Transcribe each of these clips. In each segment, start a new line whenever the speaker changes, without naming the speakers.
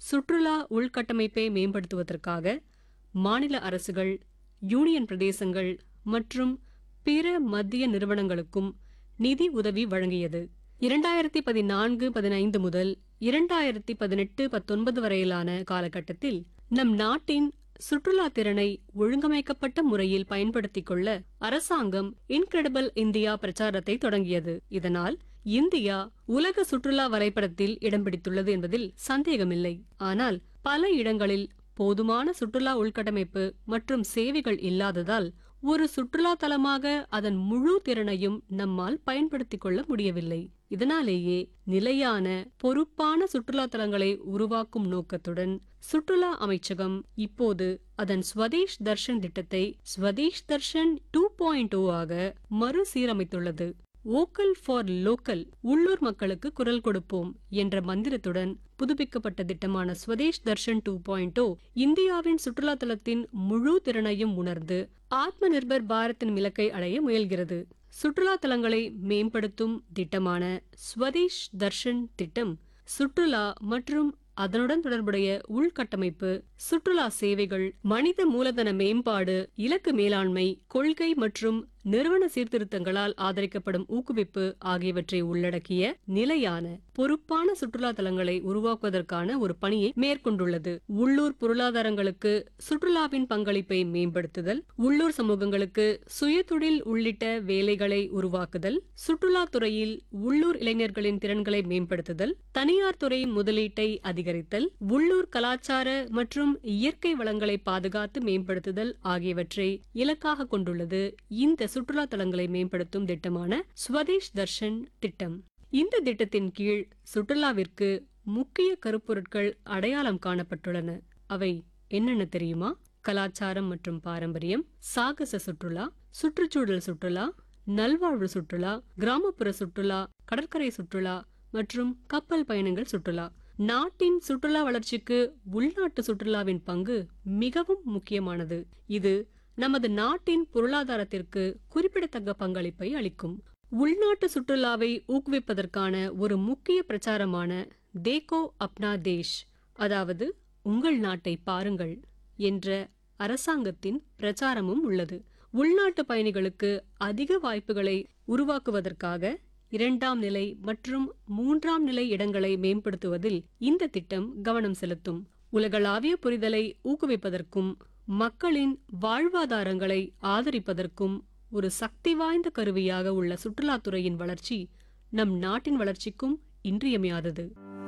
சுற்றுலா உள்கட்டமைப்பை மேம்படுத்துவதற்காக மாநில அரசுகள் யூனியன் பிரதேசங்கள் மற்றும் பிற மத்திய நிறுவனங்களுக்கும் நிதி உதவி வழங்கியது இரண்டாயிரத்தி பதினான்கு பதினைந்து முதல் இரண்டாயிரத்தி பதினெட்டு பத்தொன்பது வரையிலான காலகட்டத்தில் நம் நாட்டின் சுற்றுலா திறனை ஒழுங்கமைக்கப்பட்ட முறையில் பயன்படுத்திக் கொள்ள அரசாங்கம் இன்கிரெடிபிள் இந்தியா பிரச்சாரத்தை தொடங்கியது இதனால் இந்தியா உலக சுற்றுலா வரைபடத்தில் இடம் பிடித்துள்ளது என்பதில் சந்தேகமில்லை ஆனால் பல இடங்களில் போதுமான சுற்றுலா உள்கட்டமைப்பு மற்றும் சேவைகள் இல்லாததால் ஒரு சுற்றுலா தலமாக அதன் முழு திறனையும் நம்மால் பயன்படுத்திக் கொள்ள முடியவில்லை இதனாலேயே நிலையான பொறுப்பான சுற்றுலா தலங்களை உருவாக்கும் நோக்கத்துடன் சுற்றுலா அமைச்சகம் இப்போது அதன் ஸ்வதேஷ் தர்ஷன் திட்டத்தை ஸ்வதேஷ் தர்ஷன் டூ பாயிண்ட் ஆக மறுசீரமைத்துள்ளது வோக்கல் ஃபார் லோக்கல் உள்ளூர் மக்களுக்கு குரல் கொடுப்போம் என்ற மந்திரத்துடன் புதுப்பிக்கப்பட்ட திட்டமான ஸ்வதேஷ் தர்ஷன் டூ பாயிண்ட் இந்தியாவின் சுற்றுலா தலத்தின் முழு திறனையும் உணர்ந்து ஆத்ம நிர்பர் பாரத்தின் இலக்கை அடைய முயல்கிறது சுற்றுலா தலங்களை மேம்படுத்தும் திட்டமான ஸ்வதேஷ் தர்ஷன் திட்டம் சுற்றுலா மற்றும் அதனுடன் தொடர்புடைய உள்கட்டமைப்பு சுற்றுலா சேவைகள் மனித மூலதன மேம்பாடு இலக்கு மேலாண்மை கொள்கை மற்றும் நிறுவன சீர்திருத்தங்களால் ஆதரிக்கப்படும் ஊக்குவிப்பு ஆகியவற்றை உள்ளடக்கிய நிலையான பொறுப்பான சுற்றுலா தலங்களை உருவாக்குவதற்கான ஒரு பணியை மேற்கொண்டுள்ளது உள்ளூர் பொருளாதாரங்களுக்கு சுற்றுலாவின் பங்களிப்பை மேம்படுத்துதல் உள்ளூர் சமூகங்களுக்கு சுயதொழில் உள்ளிட்ட வேலைகளை உருவாக்குதல் சுற்றுலா துறையில் உள்ளூர் இளைஞர்களின் திறன்களை மேம்படுத்துதல் தனியார் துறையின் முதலீட்டை அதிகரித்தல் உள்ளூர் கலாச்சார மற்றும் இயற்கை வளங்களை பாதுகாத்து மேம்படுத்துதல் ஆகியவற்றை இலக்காக கொண்டுள்ளது இந்த சுற்றுலா தலங்களை மேம்படுத்தும் திட்டமான ஸ்வதேஷ் தர்ஷன் திட்டம் இந்த திட்டத்தின் கீழ் சுற்றுலாவிற்கு முக்கிய கருப்பொருட்கள் அடையாளம் காணப்பட்டுள்ளன அவை என்னென்ன தெரியுமா கலாச்சாரம் மற்றும் பாரம்பரியம் சாகச சுற்றுலா சுற்றுச்சூழல் சுற்றுலா நல்வாழ்வு சுற்றுலா கிராமப்புற சுற்றுலா கடற்கரை சுற்றுலா மற்றும் கப்பல் பயணங்கள் சுற்றுலா நாட்டின் சுற்றுலா வளர்ச்சிக்கு உள்நாட்டு சுற்றுலாவின் பங்கு மிகவும் முக்கியமானது இது நமது நாட்டின் பொருளாதாரத்திற்கு குறிப்பிடத்தக்க பங்களிப்பை அளிக்கும் உள்நாட்டு சுற்றுலாவை ஊக்குவிப்பதற்கான ஒரு முக்கிய பிரச்சாரமான தேகோ அப்னா தேஷ் அதாவது உங்கள் நாட்டை பாருங்கள் என்ற அரசாங்கத்தின் பிரச்சாரமும் உள்ளது உள்நாட்டு பயணிகளுக்கு அதிக வாய்ப்புகளை உருவாக்குவதற்காக இரண்டாம் நிலை மற்றும் மூன்றாம் நிலை இடங்களை மேம்படுத்துவதில் இந்த திட்டம் கவனம் செலுத்தும் உலகளாவிய புரிதலை ஊக்குவிப்பதற்கும் மக்களின் வாழ்வாதாரங்களை ஆதரிப்பதற்கும் ஒரு சக்தி வாய்ந்த கருவியாக உள்ள சுற்றுலாத்துறையின் வளர்ச்சி நம் நாட்டின் வளர்ச்சிக்கும் இன்றியமையாதது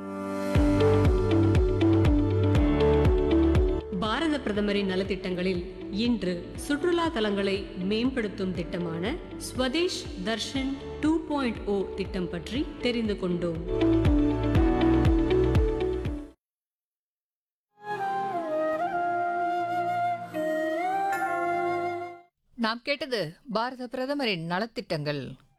பாரத பிரதமரின் நலத்திட்டங்களில் இன்று சுற்றுலா தலங்களை மேம்படுத்தும் திட்டமான Swadesh Darshan two point O திட்டம் பற்றி தெரிந்து கொண்டோம்
நாம் கேட்டது பாரத பிரதமரின் நலத்திட்டங்கள்